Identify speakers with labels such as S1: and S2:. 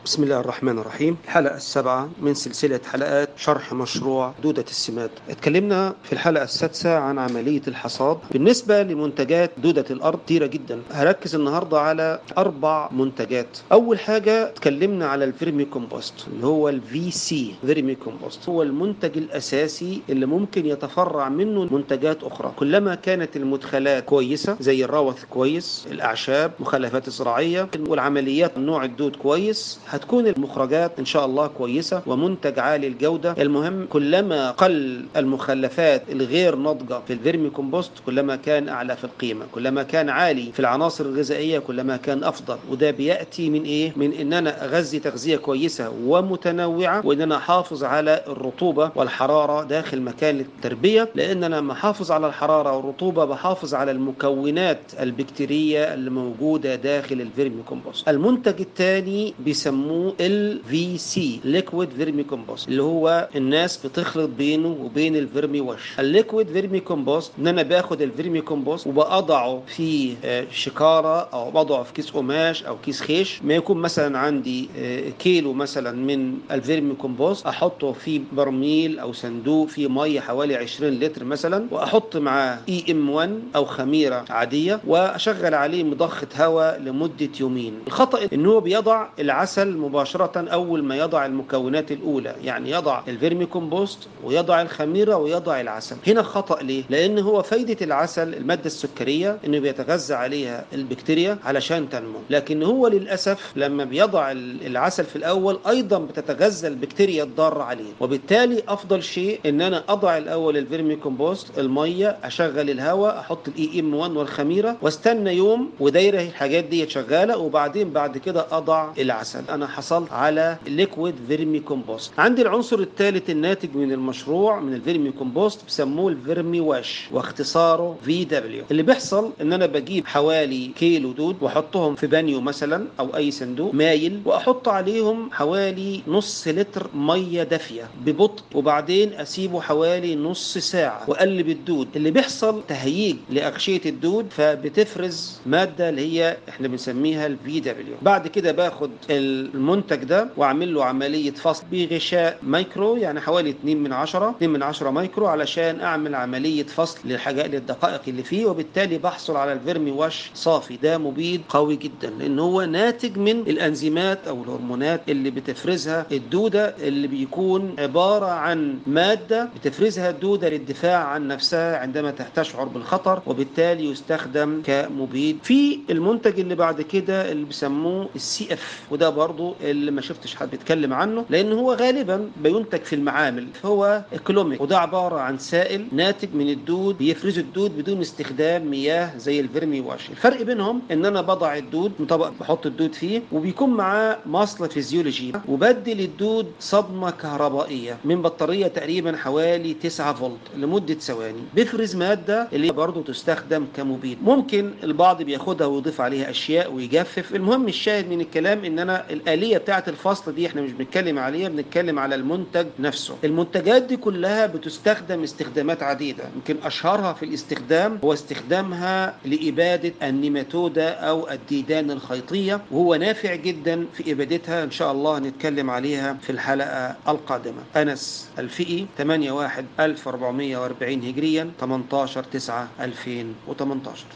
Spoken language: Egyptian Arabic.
S1: بسم الله الرحمن الرحيم الحلقة السابعة من سلسلة حلقات شرح مشروع دودة السماد اتكلمنا في الحلقة السادسة عن عملية الحصاد بالنسبة لمنتجات دودة الأرض كتيرة جدا هركز النهاردة على أربع منتجات أول حاجة اتكلمنا على الفيرمي كومبوست اللي هو الفي سي فيرمي كومبوست هو المنتج الأساسي اللي ممكن يتفرع منه منتجات أخرى كلما كانت المدخلات كويسة زي الروث كويس الأعشاب مخلفات الزراعية والعمليات نوع الدود كويس هتكون المخرجات ان شاء الله كويسه ومنتج عالي الجوده المهم كلما قل المخلفات الغير ناضجه في الفيرمي كومبوست كلما كان اعلى في القيمه كلما كان عالي في العناصر الغذائيه كلما كان افضل وده بياتي من ايه من ان انا اغذي تغذيه كويسه ومتنوعه وان انا احافظ على الرطوبه والحراره داخل مكان التربيه لان انا لما احافظ على الحراره والرطوبه بحافظ على المكونات البكتيريه اللي موجوده داخل الفيرمي كومبوست المنتج الثاني بيسموه ال في سي ليكويد فيرمي كومبوست اللي هو الناس بتخلط بينه وبين الفيرمي واش الليكويد فيرمي كومبوست ان انا باخد الفيرمي كومبوست وبضعه في شكاره او بضعه في كيس قماش او كيس خيش ما يكون مثلا عندي كيلو مثلا من الفيرمي كومبوست احطه في برميل او صندوق فيه ميه حوالي 20 لتر مثلا واحط معاه اي ام 1 او خميره عاديه واشغل عليه مضخه هواء لمده يومين الخطا ان هو بيضع العسل مباشرة أول ما يضع المكونات الأولى يعني يضع الفيرمي كومبوست ويضع الخميرة ويضع العسل هنا خطأ ليه؟ لأن هو فايدة العسل المادة السكرية أنه بيتغذى عليها البكتيريا علشان تنمو لكن هو للأسف لما بيضع العسل في الأول أيضا بتتغذى البكتيريا الضارة عليه وبالتالي أفضل شيء أن أنا أضع الأول الفيرمي كومبوست المية أشغل الهواء أحط الإي إم 1 والخميرة واستنى يوم ودايرة الحاجات دي شغالة وبعدين بعد كده أضع العسل أنا حصلت على ليكويد فيرمي كومبوست عندي العنصر الثالث الناتج من المشروع من الفيرمي كومبوست بسموه الفيرمي واش واختصاره في دبليو اللي بيحصل ان انا بجيب حوالي كيلو دود واحطهم في بانيو مثلا او اي صندوق مايل واحط عليهم حوالي نص لتر ميه دافيه ببطء وبعدين اسيبه حوالي نص ساعه واقلب الدود اللي بيحصل تهييج لاغشيه الدود فبتفرز ماده اللي هي احنا بنسميها الفي دبليو بعد كده باخد المنتج ده واعمل له عمليه فصل بغشاء مايكرو يعني حوالي 2 من 10 2 من 10 مايكرو علشان اعمل عمليه فصل للحاجات للدقائق اللي فيه وبالتالي بحصل على الفيرمي واش صافي ده مبيد قوي جدا لان هو ناتج من الانزيمات او الهرمونات اللي بتفرزها الدوده اللي بيكون عباره عن ماده بتفرزها الدوده للدفاع عن نفسها عندما تشعر بالخطر وبالتالي يستخدم كمبيد في المنتج اللي بعد كده اللي بيسموه السي اف وده برضه اللي ما شفتش حد بيتكلم عنه لان هو غالبا بينتج في المعامل هو كلوميك وده عباره عن سائل ناتج من الدود بيفرز الدود بدون استخدام مياه زي الفيرمي واش الفرق بينهم ان انا بضع الدود طبق بحط الدود فيه وبيكون معاه مصل فيزيولوجي وبدي للدود صدمه كهربائيه من بطاريه تقريبا حوالي 9 فولت لمده ثواني بيفرز ماده اللي برضه تستخدم كمبيد ممكن البعض بياخدها ويضيف عليها اشياء ويجفف المهم الشاهد من الكلام ان انا الاليه بتاعه الفصل دي احنا مش بنتكلم عليها بنتكلم على المنتج نفسه المنتجات دي كلها بتستخدم استخدامات عديده يمكن اشهرها في الاستخدام هو استخدامها لاباده النيماتودا او الديدان الخيطيه وهو نافع جدا في ابادتها ان شاء الله نتكلم عليها في الحلقه القادمه انس الفئي 8 1 1440 هجريا 18 9 2018